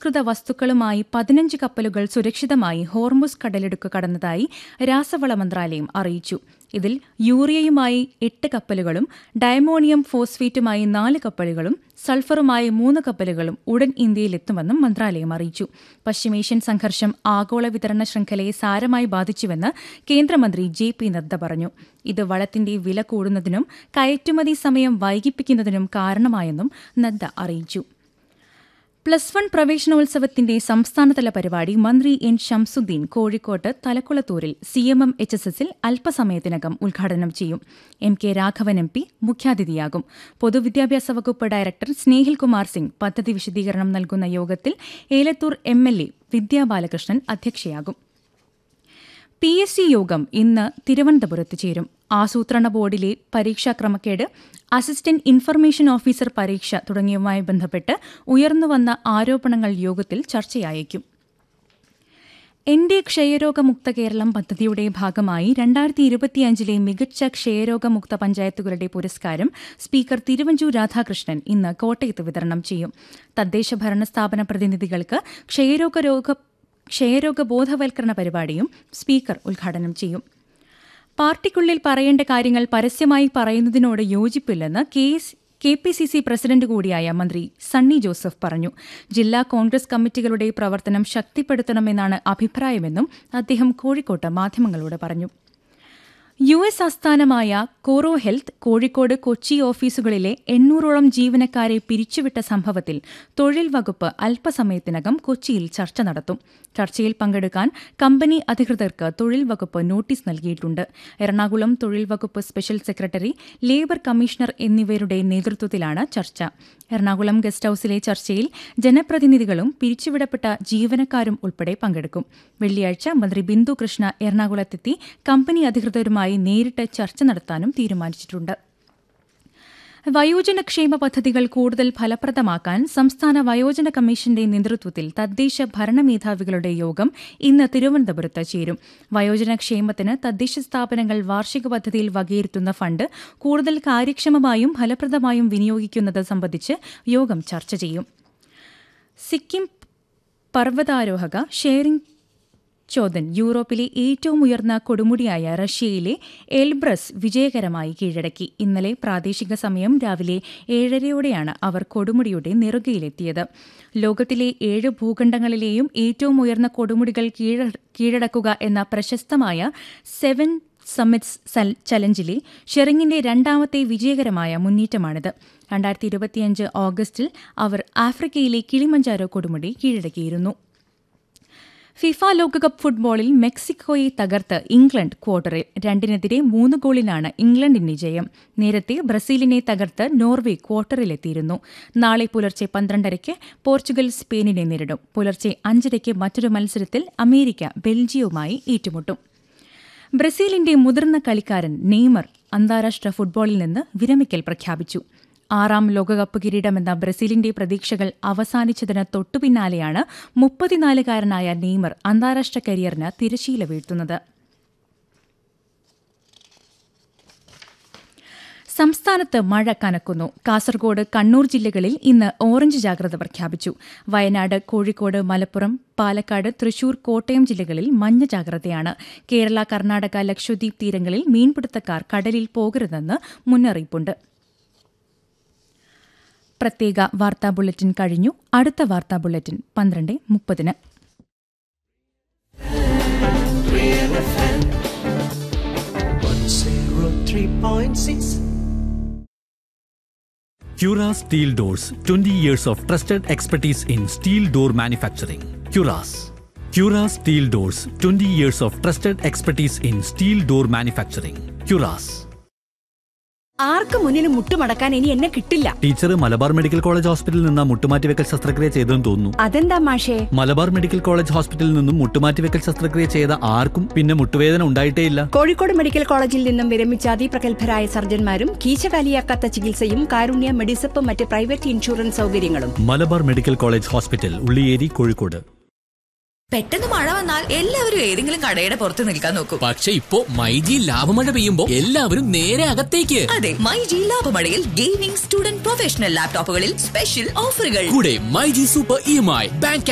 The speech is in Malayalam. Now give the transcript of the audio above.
അസംസ്കൃത വസ്തുക്കളുമായി പതിനഞ്ച് കപ്പലുകൾ സുരക്ഷിതമായി ഹോർമുസ് കടലിടുക്ക് കടന്നതായി രാസവള മന്ത്രാലയം അറിയിച്ചു ഇതിൽ യൂറിയയുമായി എട്ട് കപ്പലുകളും ഡയമോണിയം ഫോസ്ഫേറ്റുമായി നാല് കപ്പലുകളും സൾഫറുമായി മൂന്ന് കപ്പലുകളും ഉടൻ ഇന്ത്യയിലെത്തുമെന്നും മന്ത്രാലയം അറിയിച്ചു പശ്ചിമേഷ്യൻ സംഘർഷം ആഗോള വിതരണ ശൃംഖലയെ സാരമായി ബാധിച്ചുവെന്ന് കേന്ദ്രമന്ത്രി ജെ പി നദ്ദ പറഞ്ഞു ഇത് വളത്തിന്റെ വില കൂടുന്നതിനും കയറ്റുമതി സമയം വൈകിപ്പിക്കുന്നതിനും കാരണമായെന്നും നദ്ദ അറിയിച്ചു പ്ലസ് വൺ പ്രവേശനോത്സവത്തിന്റെ സംസ്ഥാനതല പരിപാടി മന്ത്രി എൻ ഷംസുദ്ദീൻ കോഴിക്കോട്ട് തലക്കുളത്തൂരിൽ C M M H S എസിൽ അല്പസമയത്തിനകം ഉദ്ഘാടനം ചെയ്യും M K Raghavan M P മുഖ്യാതിഥിയാകും പൊതുവിദ്യാഭ്യാസ വകുപ്പ് ഡയറക്ടർ സ്നേഹിൽ കുമാർ സിംഗ് പദ്ധതി വിശദീകരണം നൽകുന്ന യോഗത്തിൽ Elathur M L A Vidya Balakrishnan അധ്യക്ഷയാകും പി എസ് സി യോഗം ഇന്ന് തിരുവനന്തപുരത്ത് ചേരും ആസൂത്രണ ബോർഡിലെ പരീക്ഷാ ക്രമക്കേട് അസിസ്റ്റന്റ് ഇൻഫർമേഷൻ ഓഫീസർ പരീക്ഷ തുടങ്ങിയവയുമായി ബന്ധപ്പെട്ട് ഉയർന്നുവന്ന ആരോപണങ്ങൾ യോഗത്തിൽ ചർച്ചയായേക്കും എന്റെ ക്ഷയരോഗമുക്ത കേരളം പദ്ധതിയുടെ ഭാഗമായി രണ്ടായിരത്തി ഇരുപത്തിയഞ്ചിലെ മികച്ച ക്ഷയരോഗമുക്ത പഞ്ചായത്തുകളുടെ പുരസ്കാരം സ്പീക്കർ തിരുവഞ്ചൂർ രാധാകൃഷ്ണൻ ഇന്ന് കോട്ടയത്ത് വിതരണം ചെയ്യും തദ്ദേശ ഭരണ സ്ഥാപന പ്രതിനിധികൾക്ക് ക്ഷയരോഗ രോഗ ക്ഷയരോഗ ബോധവൽക്കരണ പരിപാടിയും സ്പീക്കർ ഉദ്ഘാടനം ചെയ്യും പാർട്ടിക്കുള്ളിൽ പറയേണ്ട കാര്യങ്ങൾ പരസ്യമായി പറയുന്നതിനോട് യോജിപ്പില്ലെന്ന് K S K P C C president കൂടിയായ മന്ത്രി സണ്ണി ജോസഫ് പറഞ്ഞു ജില്ലാ കോൺഗ്രസ് കമ്മിറ്റികളുടെ പ്രവർത്തനം ശക്തിപ്പെടുത്തണമെന്നാണ് അഭിപ്രായമെന്നും അദ്ദേഹം കോഴിക്കോട്ട് മാധ്യമങ്ങളോട് പറഞ്ഞു യു എസ് ആസ്ഥാനമായ കോറോ ഹെൽത്ത് കോഴിക്കോട് കൊച്ചി ഓഫീസുകളിലെ എണ്ണൂറോളം ജീവനക്കാരെ പിരിച്ചുവിട്ട സംഭവത്തിൽ തൊഴിൽ വകുപ്പ് അല്പസമയത്തിനകം കൊച്ചിയിൽ ചർച്ച നടത്തും ചർച്ചയിൽ പങ്കെടുക്കാൻ കമ്പനി അധികൃതർക്ക് തൊഴിൽ വകുപ്പ് നോട്ടീസ് നൽകിയിട്ടുണ്ട് എറണാകുളം തൊഴിൽ വകുപ്പ് സ്പെഷ്യൽ സെക്രട്ടറി ലേബർ കമ്മീഷണർ എന്നിവരുടെ നേതൃത്വത്തിലാണ് ചർച്ച എറണാകുളം ഗസ്റ്റ് ഹൌസിലെ ചർച്ചയിൽ ജനപ്രതിനിധികളും പിരിച്ചുവിടപ്പെട്ട ജീവനക്കാരും ഉൾപ്പെടെ പങ്കെടുക്കും വെള്ളിയാഴ്ച മന്ത്രി ബിന്ദു കൃഷ്ണ എറണാകുളത്തെത്തി കമ്പനി അധികൃതരുമായി നേരിട്ട് ചർച്ച നടത്താനും തീരുമാനിച്ചിട്ടുണ്ട് വയോജനക്ഷേമ പദ്ധതികൾ കൂടുതൽ ഫലപ്രദമാക്കാൻ സംസ്ഥാന വയോജന കമ്മീഷന്റെ നേതൃത്വത്തിൽ തദ്ദേശ ഭരണമേധാവികളുടെ യോഗം ഇന്ന് തിരുവനന്തപുരത്ത് ചേരും വയോജനക്ഷേമത്തിന് തദ്ദേശ സ്ഥാപനങ്ങൾ വാർഷിക പദ്ധതിയിൽ വകയിരുത്തുന്ന ഫണ്ട് കൂടുതൽ കാര്യക്ഷമമായും ഫലപ്രദമായും വിനിയോഗിക്കുന്നത് സംബന്ധിച്ച് യോഗം ചർച്ച ചെയ്യും സിക്കിം പർവ്വതാരോഹക ഷെയറിംഗ് ചോദൻ യൂറോപ്പിലെ ഏറ്റവും ഉയർന്ന കൊടുമുടിയായ റഷ്യയിലെ എൽബ്രസ് വിജയകരമായി കീഴടക്കി ഇന്നലെ പ്രാദേശിക സമയം രാവിലെ ഏഴരയോടെയാണ് അവർ കൊടുമുടിയുടെ നെറുകയിലെത്തിയത് ലോകത്തിലെ ഏഴ് ഭൂഖണ്ഡങ്ങളിലെയും ഏറ്റവും ഉയർന്ന കൊടുമുടികൾ കീഴടക്കുക എന്ന പ്രശസ്തമായ സെവൻ സമ്മിറ്റ്സ് ചലഞ്ചിലെ ഷെറിങ്ങിന്റെ രണ്ടാമത്തെ വിജയകരമായ മുന്നേറ്റമാണിത് രണ്ടായിരത്തി ഇരുപത്തിയഞ്ച് ഓഗസ്റ്റിൽ അവർ ആഫ്രിക്കയിലെ കിളിമഞ്ചാരോ കൊടുമുടി കീഴടക്കിയിരുന്നു ഫിഫ ലോകകപ്പ് ഫുട്ബോളിൽ മെക്സിക്കോയെ തകർത്ത് ഇംഗ്ലണ്ട് ക്വാർട്ടറിൽ രണ്ടിനെതിരെ മൂന്ന് ഗോളിനാണ് ഇംഗ്ലണ്ടിന്റെ ജയം നേരത്തെ ബ്രസീലിനെ തകർത്ത് നോർവേ ക്വാർട്ടറിലെത്തിയിരുന്നു നാളെ പുലർച്ചെ പന്ത്രണ്ടരയ്ക്ക് പോർച്ചുഗൽ സ്പെയിനിനെ നേരിടും പുലർച്ചെ അഞ്ചരയ്ക്ക് മറ്റൊരു മത്സരത്തിൽ അമേരിക്ക ബെൽജിയവുമായി ഏറ്റുമുട്ടും ബ്രസീലിന്റെ മുതിർന്ന കളിക്കാരൻ നെയ്മർ അന്താരാഷ്ട്ര ഫുട്ബോളിൽ നിന്ന് വിരമിക്കൽ പ്രഖ്യാപിച്ചു ആറാം ലോകകപ്പ് കിരീടമെന്ന ബ്രസീലിന്റെ പ്രതീക്ഷകൾ അവസാനിച്ചതിന് തൊട്ടുപിന്നാലെയാണ് മുപ്പത്തിനാലുകാരനായ നെയ്മർ അന്താരാഷ്ട്ര കരിയറിന് തിരശീല വീഴ്ത്തുന്നത് സംസ്ഥാനത്ത് മഴ കനക്കുന്നു കാസർഗോഡ് കണ്ണൂർ ജില്ലകളിൽ ഇന്ന് ഓറഞ്ച് ജാഗ്രത പ്രഖ്യാപിച്ചു വയനാട് കോഴിക്കോട് മലപ്പുറം പാലക്കാട് തൃശൂർ കോട്ടയം ജില്ലകളിൽ മഞ്ഞ ജാഗ്രതയാണ് കേരള കർണാടക ലക്ഷദ്വീപ് തീരങ്ങളിൽ മീൻപിടുത്തക്കാർ കടലിൽ പോകരുതെന്ന് മുന്നറിയിപ്പുണ്ട് പ്രത്യേക വാർത്താ ബുള്ളറ്റിൻ കഴിഞ്ഞു അടുത്ത വാർത്താ ബുള്ളറ്റിൻ പന്ത്രണ്ട് മുപ്പതിന് Cura Steel Doors 20 years of trusted expertise in steel door manufacturing. Curas. Cura Steel Doors 20 years of trusted expertise in steel door manufacturing. Curas. ആർക്ക് മുന്നിലും മുട്ടുമടക്കാൻ ഇനി എന്നെ കിട്ടില്ല ടീച്ചർ മലബാർ മെഡിക്കൽ കോളേജ് ഹോസ്പിറ്റലിൽ നിന്ന് മുട്ടുമാറ്റിവെക്കൽ ശസ്ത്രക്രിയ ചെയ്തെന്ന് തോന്നുന്നു അതെന്താ മാഷേ മലബാർ മെഡിക്കൽ കോളേജ് ഹോസ്പിറ്റലിൽ നിന്നും മുട്ടുമാറ്റിവെക്കൽ ശസ്ത്രക്രിയ ചെയ്ത ആർക്കും പിന്നെ മുട്ടുവേദന ഉണ്ടായിട്ടേയില്ല കോഴിക്കോട് മെഡിക്കൽ കോളേജിൽ നിന്നും വിരമിച്ച അതിപ്രഗത്ഭരായ സർജന്മാരും കീശകാലിയാക്കാത്ത ചികിത്സയും കാരുണ്യ മെഡിസപ്പ് മറ്റ് പ്രൈവറ്റ് ഇൻഷുറൻസ് സൗകര്യങ്ങളും Malabar medical college hospital Ulliyeri Kozhikode പെട്ടെന്ന് മഴ വന്നാൽ എല്ലാവരും ഏതെങ്കിലും കടയുടെ പുറത്ത് നിൽക്കാൻ നോക്കും പക്ഷെ ഇപ്പോ മൈജി ലാഭമഴ പെയ്യുമ്പോ എല്ലാവരും നേരെ അകത്തേക്ക് അതെ മൈ ജി ലാഭമഴയിൽ ഗെയിമിംഗ് സ്റ്റുഡന്റ് പ്രൊഫഷണൽ ലാപ്ടോപ്പുകളിൽ സ്പെഷ്യൽ ഓഫറുകൾ കൂടെ myG super E M I bank